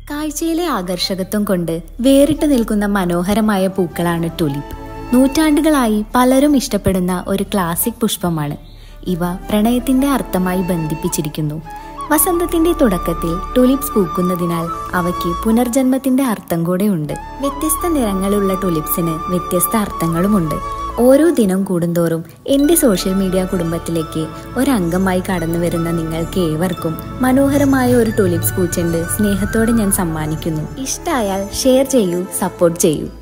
കാഴ്ചയിലെ ആകർഷകത്വം കൊണ്ട് വേറിട്ട് നിൽക്കുന്ന മനോഹരമായ പൂക്കളാണ് ടുലിപ്പ് നൂറ്റാണ്ടുകളായി പലരും ഇഷ്ടപ്പെടുന്ന ഒരു ക്ലാസിക് പുഷ്പമാണ് ഇവ പ്രണയത്തിന്റെ അർത്ഥമായി ബന്ധിപ്പിച്ചിരിക്കുന്നു വസന്തത്തിന്റെ തുടക്കത്തിൽ ടുലിപ്സ് പൂക്കുന്നതിനാൽ അവയ്ക്ക് പുനർജന്മത്തിന്റെ അർത്ഥം കൂടെ ഉണ്ട് വ്യത്യസ്ത നിറങ്ങളുള്ള ടുലിപ്സിന് വ്യത്യസ്ത അർത്ഥങ്ങളുമുണ്ട് ഓരോ ദിനം കൂടുന്തോറും എൻ്റെ സോഷ്യൽ മീഡിയ കുടുംബത്തിലേക്ക് ഒരംഗമായി കടന്നു വരുന്ന നിങ്ങൾക്ക് ഏവർക്കും മനോഹരമായ ഒരു ടുലിപ്സ് പൂച്ചെണ്ട് സ്നേഹത്തോടെ ഞാൻ സമ്മാനിക്കുന്നു ഇഷ്ടമായാൽ ഷെയർ ചെയ്യൂ സപ്പോർട്ട് ചെയ്യൂ